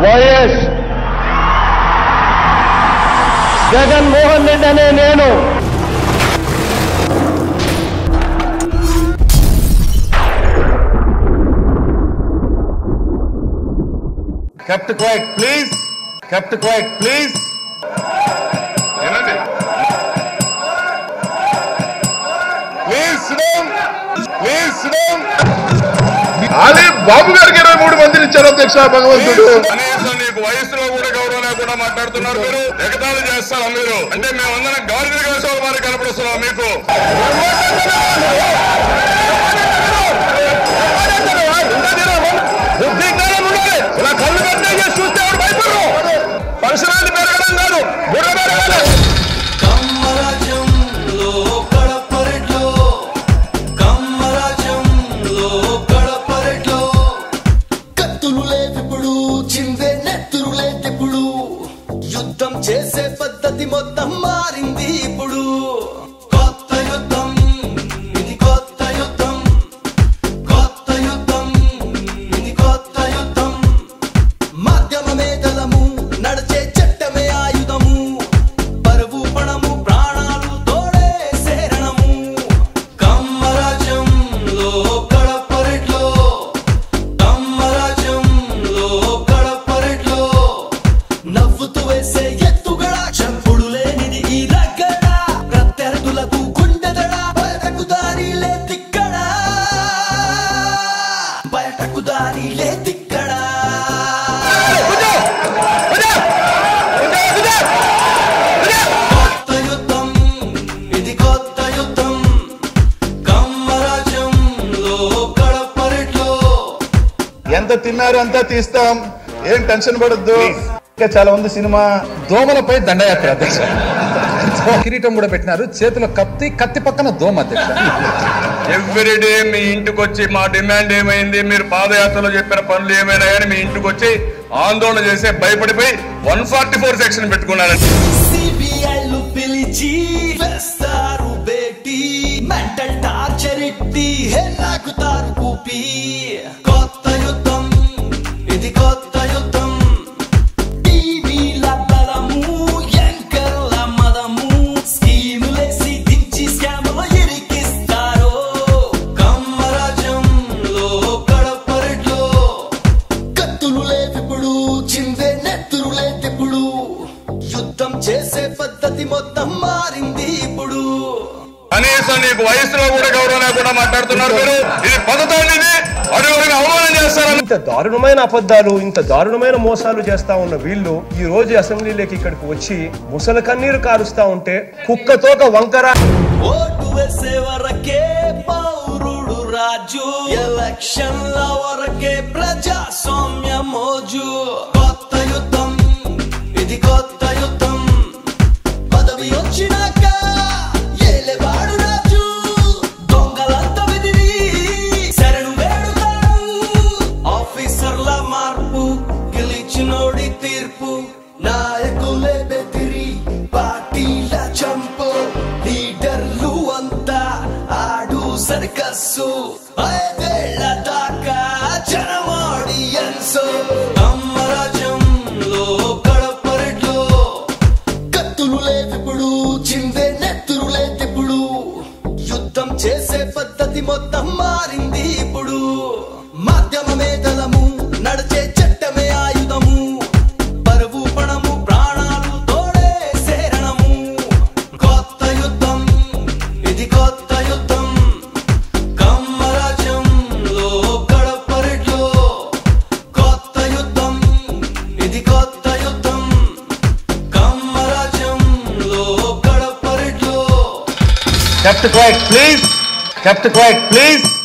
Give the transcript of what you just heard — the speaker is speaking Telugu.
వైఎస్ జగన్మోహన్ రెడ్డి అనే నేను kept quiet please kept quiet please వినండి ప్లీజ్ ప్లీజ్ అది బాబు గారికి ఇరవై మూడు మందిని ఇచ్చారు అధ్యక్ష భగవంతుడు కనీసం నీకు వయసులో కూడా గౌరవం లేకుండా మాట్లాడుతున్నారు మీరు ఎగతాళి చేస్తారా మీరు అంటే మేమందరం గాలిని కలిసి వారికి కనపడుస్తున్నాం మీకు బుద్ధి జ్ఞానం ఉండాలి ఇలా కళ్ళు కట్టే చూస్తే ఎవరు భయపడరు పరిసరాలు పెరగడం కాదు బుర్ర పెరగాలి కమ్మరాజ్యంలో కడపరెట్లో కమ్మరాజ్యంలో కడపరెట్లో కత్తులు లేవిప్పుడు చిందే నెత్తురు లేతిప్పుడు యుద్ధం చేసే పద్ధతి మొత్తం మారింది ఇప్పుడు కొత్త యుద్ధం ఇది కొత్త యుద్ధం కొత్త యుద్ధం ఇది కొత్త యుద్ధం మాధ్యమమే దళము నడిచే చట్టమే ఆయుధము పరువు పణము ప్రాణాలు తోడే శరణము కమ్మరాజ్యంలో కడపరెట్లో కమ్మరాజ్యంలో కడపరెట్లో నవ్వుతూ వేసే ఎత్తుగడ చంపుడు లేనిది ఈ రగ్గడ ప్రత్యర్థులకు గుండెదడ బయటకు దారి లేతిక్కడ బయటకు దారి లేతిక్కడ కొత్త యుద్ధం ఇది కొత్త యుద్ధం కమ్మరాజ్యంలో కడపరెట్లో ఎంత తిన్నారు అంతా తీస్తాం ఏం టెన్షన్ పడద్దు ఇంకా చాలా ఉంది సినిమా దోమలపై దండయాత్ర అధ్యక్ష కిరీటం కూడా పెట్టినారు చేతిలో కత్తి కత్తి పక్కన దోమ అధ్యక్ష ఎవ్రీ డే మీ ఇంటికి వచ్చి మా డిమాండ్ ఏమైంది మీరు పాదయాత్రలో చెప్పిన పనులు ఏమైనా కానీ మీ ఇంటికి వచ్చి ఆందోళన చేసే భయపడిపోయి వన్ ఫార్టీ ఫోర్ సెక్షన్ పెట్టుకున్నారండి సిబిఐలు పిలిచి వేస్తారు బేటీ మెంటల్ టార్చర్ ఇట్టి హెల్లాకుతారు కూపి కొత్త యుద్ధం ఇది కొత్త యుద్ధం టీవీల బలము యాంకర్ల మదము స్కీములేసి దించి స్కాములు ఇరికిస్తారు కమ్మరాజ్యంలో కడపరెట్లో కత్తులు లేవిప్పుడు చిందే నెత్తురు లేతిప్పుడు యుద్ధం చేసే పద్ధతి మొత్తం మారింది ఇప్పుడు కనీసం నీకు వయసులో కూడా గౌరవం లేకుండా మాట్లాడుతున్నారు మీరు ఇది పద్ధతి అండి ఇది అడుగుడిని అవమానం చేస్తారని ఇంత దారుణమైన అబద్ధాలు ఇంత దారుణమైన మోసాలు చేస్తా ఉన్న వీళ్ళు ఈ రోజు అసెంబ్లీలోకి ఇక్కడికి వచ్చి ముసల కన్నీరు కారుస్తా ఉంటే కుక్కతోక వంకర ఓటు వేసే వరకే పౌరుడు రాజు ఎలక్షన్ల వరకే ప్రజాస్వామ్య మోజు కొత్త యుద్ధం ఇది కొత్త యుద్ధం పదవి వచ్చినాక ఏలేవాడు రాజు దొంగలంతా విధిని శరణు వేడుతాడు ఆఫీసర్ల మార్పు గెలిచినోడి తీర్పు నాయకులే బెదిరి పార్టీల చంపు లీడర్లు అంతా ఆడు సర్కస్సు ఐదేళ్ల దాకా జనమాడియన్స్ కమ్మరాజ్యంలో కడపరెట్లో కత్తులు లేవిప్పుడు చిందే నెత్తురు లేతిప్పుడు యుద్ధం చేసే పద్ధతి మొత్తం మారింది ఇప్పుడు మాధ్యమమే దళము నడిచే చట్టమే ఆయుధము పరువు పణము ప్రాణాలు తోడే శరణము కొత్త యుద్ధం ఇది కొత్త యుద్ధం కమ్మరాజ్యంలో కడపరెట్లో కొత్త యుద్ధం ఇది కొత్త యుద్ధం కమ్మరాజ్యంలో కడపరెట్లో kept quiet please kept quiet please